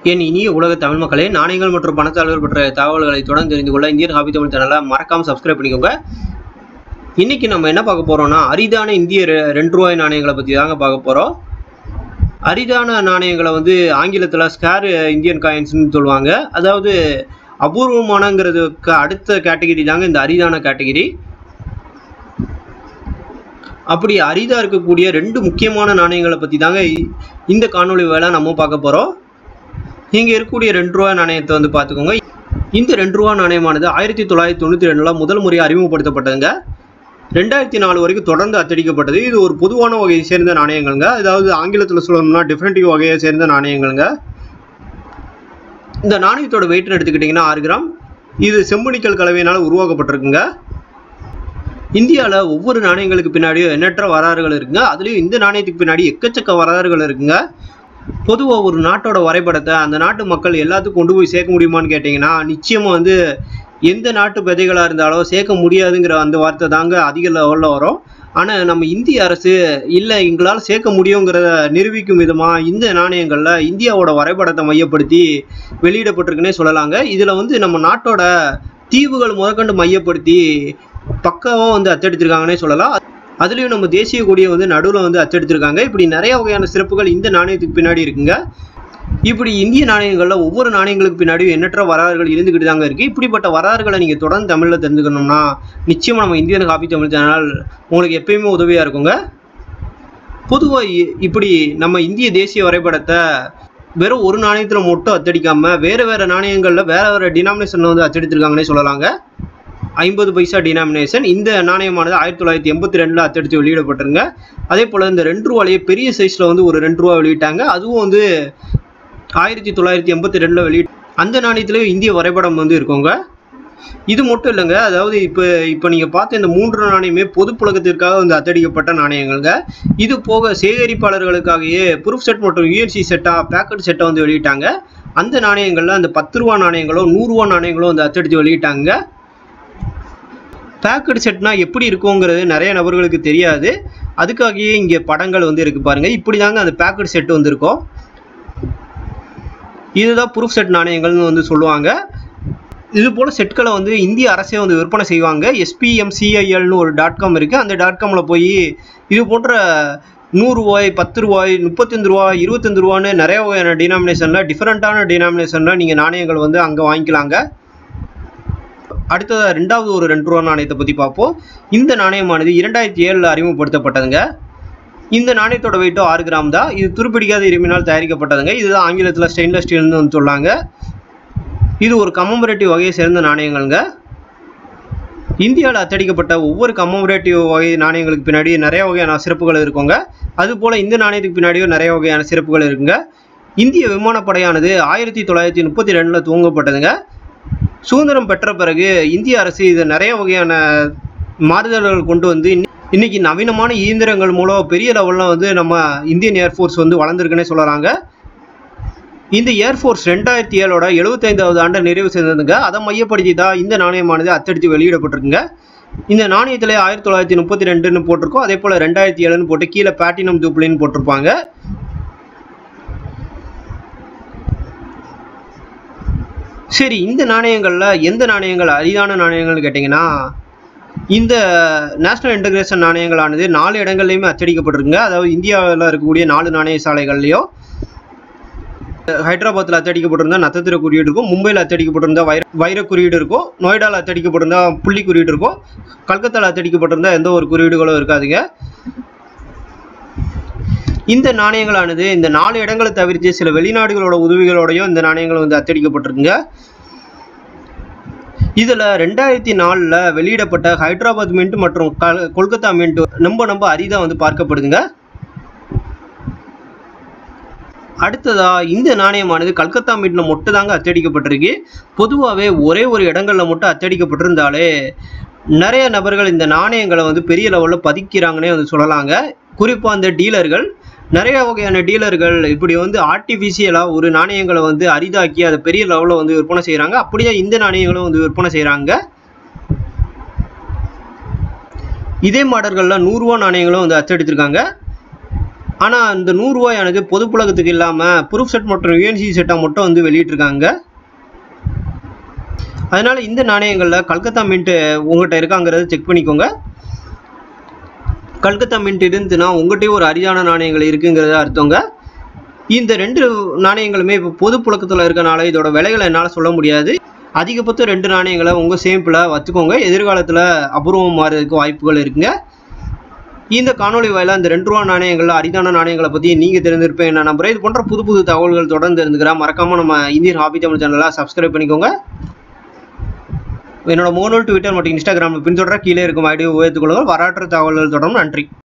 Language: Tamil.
என் இனிய உலக தமிழ் மக்களே நாணயங்கள் மற்றும் பணத்தாளர்கள் பற்றிய தகவல்களை தொடர்ந்து தெரிந்து கொள்ள இந்தியன் ஹாபி தமிழ் சேனலை மறக்காம சப்ஸ்கிரைப் பண்ணிக்கோங்க இன்னைக்கு நம்ம என்ன பார்க்க போறோம்னா அரிதான இந்திய ரெ- ரெண்டு ரூபாய் நாணயங்களை பற்றி தாங்க பார்க்க போறோம் அரிதான நாணயங்களை வந்து ஆங்கிலத்தில் ஸ்கேர் இந்தியன் காயின்ஸ்னு சொல்லுவாங்க அதாவது அபூர்வமானங்கிறதுக்கு அடுத்த கேட்டகிரி தாங்க இந்த அரிதான கேட்டகிரி அப்படி அரிதா இருக்கக்கூடிய ரெண்டு முக்கியமான நாணயங்களை பற்றி தாங்க இ- இந்த காணொளி வேலை நம்ம பார்க்க போகிறோம் இங்கே இருக்கக்கூடிய ரெண்டு ரூபா நாணயத்தை வந்து பார்த்துக்கோங்க இந்த ரெண்டு ரூபா நாணயமானது ஆயிரத்தி தொள்ளாயிரத்தி தொண்ணூற்றி ரெண்டில் முதல் முறையாக அறிமுகப்படுத்தப்பட்டதுங்க ரெண்டாயிரத்தி நாலு வரைக்கும் தொடர்ந்து அச்சடிக்கப்பட்டது இது ஒரு பொதுவான வகையை சேர்ந்த நாணயங்கள்ங்க அதாவது ஆங்கிலத்தில் சொல்லணும்னா டிஃப்ரெண்டிவ் வகையை சேர்ந்த நாணயங்கள்ங்க இந்த நாணயத்தோட வெயிட்னு எடுத்துக்கிட்டிங்கன்னா ஆறு கிராம் இது செம்பனிக்கல் கலவையினால் உருவாக்கப்பட்டிருக்குங்க இந்தியாவில் ஒவ்வொரு நாணயங்களுக்கு பின்னாடியும் எண்ணற்ற வரலாறுகள் இருக்குங்க அதுலேயும் இந்த நாணயத்துக்கு பின்னாடி எக்கச்சக்க வரலாறுகள் இருக்குங்க பொதுவாக ஒரு நாட்டோட வரைபடத்தை அந்த நாட்டு மக்கள் எல்லாத்துக்கும் கொண்டு போய் சேர்க்க முடியுமான்னு கேட்டிங்கன்னா நிச்சயமாக வந்து எந்த நாட்டு விதைகளாக இருந்தாலும் சேர்க்க முடியாதுங்கிற அந்த வார்த்தை தாங்க அதிக லெவலில் வரும் ஆனால் நம்ம இந்திய அரசு இல்லை எங்களால் சேர்க்க முடியுங்கிறத நிரூபிக்கும் விதமாக இந்த நாணயங்களில் இந்தியாவோட வரைபடத்தை மையப்படுத்தி வெளியிடப்பட்டிருக்குன்னே சொல்லலாங்க இதில் வந்து நம்ம நாட்டோட தீவுகள் முதற்கொண்டு மையப்படுத்தி பக்காவாக வந்து அச்சடிச்சிருக்காங்கன்னே சொல்லலாம் அதுலேயும் நம்ம தேசிய கொடியை வந்து நடுவில் வந்து அச்சடிச்சிருக்காங்க இப்படி நிறைய வகையான சிறப்புகள் இந்த நாணயத்துக்கு பின்னாடி இருக்குங்க இப்படி இந்திய நாணயங்களில் ஒவ்வொரு நாணயங்களுக்கு பின்னாடியும் எண்ணற்ற வரலாறுகள் இருந்துக்கிட்டு தாங்க இருக்குது இப்படிப்பட்ட வரலாறுகளை நீங்கள் தொடர்ந்து தமிழில் தெரிஞ்சுக்கணும்னா நிச்சயமாக நம்ம இந்தியன் காப்பி தமிழ் சேனல் உங்களுக்கு எப்பயுமே உதவியாக இருக்குங்க பொதுவாக இப்படி நம்ம இந்திய தேசிய வரைபடத்தை வெறும் ஒரு நாணயத்தில் மட்டும் அச்சடிக்காமல் வேறு வேறு நாணயங்களில் வேறு வேறு டினாமினேஷனில் வந்து அச்சடித்திருக்காங்கன்னே சொல்லலாங்க ஐம்பது பைசா டினாமினேஷன் இந்த நாணயமானது ஆயிரத்தி தொள்ளாயிரத்தி எண்பத்தி ரெண்டில் அச்சடித்து வெளியிடப்பட்டிருங்க அதே போல் இந்த ரெண்டு ரூபாலேயே பெரிய சைஸில் வந்து ஒரு ரெண்டு ரூபா வெளியிட்டாங்க அதுவும் வந்து ஆயிரத்தி தொள்ளாயிரத்தி எண்பத்தி ரெண்டில் வெளியிட் அந்த நாணயத்துலேயும் இந்திய வரைபடம் வந்து இருக்குங்க இது மட்டும் இல்லைங்க அதாவது இப்போ இப்போ நீங்கள் பார்த்த இந்த மூன்று நாணயமே பொது புழக்கத்திற்காக வந்து அச்சடிக்கப்பட்ட நாணயங்கள்ங்க இது போக சேகரிப்பாளர்களுக்காகவே ப்ரூஃப் செட் மற்றும் யூஎன்சி செட்டாக பேக்கெட் செட்டை வந்து வெளியிட்டாங்க அந்த நாணயங்களில் அந்த பத்து ரூபா நாணயங்களோ நூறுரூவா நாணயங்களோ வந்து அச்சடித்து வெளியிட்டாங்க பேக்கெட் செட்னா எப்படி இருக்குங்கிறது நிறைய நபர்களுக்கு தெரியாது அதுக்காகவே இங்கே படங்கள் வந்து இருக்கு பாருங்க இப்படி தாங்க அந்த பேக்கெட் செட் வந்து இருக்கும் இதுதான் ப்ரூஃப் செட் நாணயங்கள்னு வந்து சொல்லுவாங்க இது போல செட்களை வந்து இந்திய அரசே வந்து விற்பனை செய்வாங்க எஸ்பிஎம்சிஐஎல்னு ஒரு டாட் காம் இருக்குது அந்த டாட் காமில் போய் இது போன்ற நூறு ரூபாய் பத்து ரூபாய் முப்பத்தஞ்சு ரூபா இருபத்தஞ்சு ரூபான்னு நிறைய வகையான டினாமினேஷனில் டிஃப்ரெண்ட்டான டினாமினேஷனில் நீங்கள் நாணயங்கள் வந்து அங்கே வாங்கிக்கலாங்க அடுத்ததாக ரெண்டாவது ஒரு ரெண்டு ரூபா நாணயத்தை பற்றி பார்ப்போம் இந்த நாணயமானது இரண்டாயிரத்தி ஏழில் அறிமுகப்படுத்தப்பட்டதுங்க இந்த நாணயத்தோட வெயிட்டும் ஆறு கிராம் தான் இது துருப்பிடிக்காத இரும்பினால் தயாரிக்கப்பட்டதுங்க இதுதான் ஆங்கிலத்தில் ஸ்டெயின்லெஸ் ஸ்டீல்னு வந்து சொல்லாங்க இது ஒரு கமமரேட்டிவ் வகையை சேர்ந்த நாணயங்கள்ங்க இந்தியாவில் அச்சடிக்கப்பட்ட ஒவ்வொரு கமமரேட்டிவ் வகை நாணயங்களுக்கு பின்னாடி நிறைய வகையான சிறப்புகள் இருக்குங்க அதுபோல் இந்த நாணயத்துக்கு பின்னாடியும் நிறைய வகையான சிறப்புகள் இருக்குங்க இந்திய விமானப்படையானது ஆயிரத்தி தொள்ளாயிரத்தி முப்பத்தி ரெண்டில் துவங்கப்பட்டதுங்க சுதந்திரம் பெற்ற பிறகு இந்திய அரசு இதை நிறைய வகையான மாறுதல்கள் கொண்டு வந்து இன்னி- இன்னைக்கு நவீனமான இயந்திரங்கள் மூலம் பெரிய லெவலில் வந்து நம்ம இந்தியன் ஏர்ஃபோர்ஸ் வந்து வளர்ந்துருக்குன்னே சொல்லலாங்க இந்த ஏர்ஃபோர்ஸ் ரெண்டாயிரத்தி ஏழோட எழுபத்தைந்தாவது ஆண்டை நிறைவு செய்ததுங்க அதை மையப்படுத்தி தான் இந்த நாணயமானது அச்சடித்து வெளியிடப்பட்டிருக்குங்க இந்த நாணயத்தில் ஆயிரத்தி தொள்ளாயிரத்தி முப்பத்தி ரெண்டுன்னு போட்டிருக்கோம் அதே போல் ரெண்டாயிரத்தி ஏழுன்னு போட்டு கீழே பிளாட்டினம் ஜூப்ளின்னு போட்டிருப்பாங்க சரி இந்த நாணயங்களில் எந்த நாணயங்கள் அரிதான நாணயங்கள்னு கேட்டிங்கன்னா இந்த நேஷனல் இன்டகிரேஷன் நாணயங்களானது நாலு இடங்கள்லையுமே அச்சடிக்கப்பட்டிருக்குங்க அதாவது இந்தியாவில் இருக்கக்கூடிய நாலு நாணய சாலைகள்லையும் ஹைதராபாத்தில் அச்சடிக்கப்பட்டிருந்தா நட்சத்திர குறியீடு இருக்கும் மும்பையில் அச்சடிக்கப்பட்டிருந்தா வைர வைர குறியீடு இருக்கும் நொய்டாவில் அச்சடிக்கப்பட்டிருந்தா புள்ளி குறியீடு இருக்கும் கல்கத்தாவில் அச்சடிக்கப்பட்டிருந்தா எந்த ஒரு குறியீடுகளும் இருக்காதுங்க இந்த நாணயங்களானது இந்த நாலு இடங்களை தவிர்த்து சில வெளிநாடுகளோட உதவிகளோடையும் இந்த நாணயங்கள் வந்து அச்சடிக்கப்பட்டிருக்குங்க இதில் ரெண்டாயிரத்தி நாலில் வெளியிடப்பட்ட ஹைதராபாத் மின்ட் மற்றும் கல் கொல்கத்தா மின்ட் ரொம்ப ரொம்ப அரிதாக வந்து பார்க்கப்படுதுங்க அடுத்ததா இந்த நாணயமானது கல்கத்தா மீட்ல மட்டும் தாங்க அச்சடிக்கப்பட்டிருக்கு பொதுவாகவே ஒரே ஒரு இடங்கள்ல மட்டும் அச்சடிக்கப்பட்டிருந்தாலே நிறைய நபர்கள் இந்த நாணயங்களை வந்து பெரிய லெவலில் பதிக்கிறாங்கன்னே வந்து சொல்லலாங்க குறிப்பாக அந்த டீலர்கள் நிறைய வகையான டீலர்கள் இப்படி வந்து ஆர்டிஃபிஷியலாக ஒரு நாணயங்களை வந்து அரிதாக்கி அதை பெரிய லெவலில் வந்து விற்பனை செய்கிறாங்க அப்படியே இந்த நாணயங்களும் வந்து விற்பனை செய்கிறாங்க இதே மாடல்களில் நூறுரூவா நாணயங்களும் வந்து அச்சடித்திருக்காங்க ஆனால் இந்த நூறுரூவாயானது பொது புழக்கத்துக்கு இல்லாமல் ப்ரூஃப் செட் மற்றும் யூஎன்சி செட்டாக மட்டும் வந்து வெளியிட்டிருக்காங்க அதனால இந்த நாணயங்களில் கல்கத்தா மின்ட்டு உங்கள்கிட்ட இருக்காங்கிறத செக் பண்ணிக்கோங்க கல்கத்தா மின்ட் இருந்துச்சுன்னா உங்கள்கிட்டயும் ஒரு அரிதான நாணயங்கள் இருக்குங்கிறத அர்த்தங்க இந்த ரெண்டு நாணயங்களுமே இப்போ பொது புழக்கத்தில் இருக்கனால இதோட விலைகளை என்னால் சொல்ல முடியாது அதிகபட்சம் ரெண்டு நாணயங்களை உங்கள் சேம்பில் வச்சுக்கோங்க எதிர்காலத்தில் அபூர்வம் மாறதுக்கு வாய்ப்புகள் இருக்குங்க இந்த காணொலி வாயிலாக இந்த ரெண்டு ரூபா நாணயங்கள் அரிதான நாணயங்களை பற்றி நீங்கள் தெரிஞ்சிருப்பேன் நான் நம்புறேன் இது போன்ற புது புது தகவல்கள் தொடர்ந்து இருந்துக்கிறேன் மறக்காமல் நம்ம இந்தியன் ஹாபி தமிழ் சேனலை சப்ஸ்கிரைப் பண்ணிக்கோங்க என்னோட மோனோல் ட்விட்டர் மற்றும் இன்ஸ்டாகிராமில் பின்தொடர கீழே இருக்கும் ஐடியோ உயர்த்துக் கொள்ளுங்கள் வரலாற்று தகவல்கள் தொடரும் நன்றி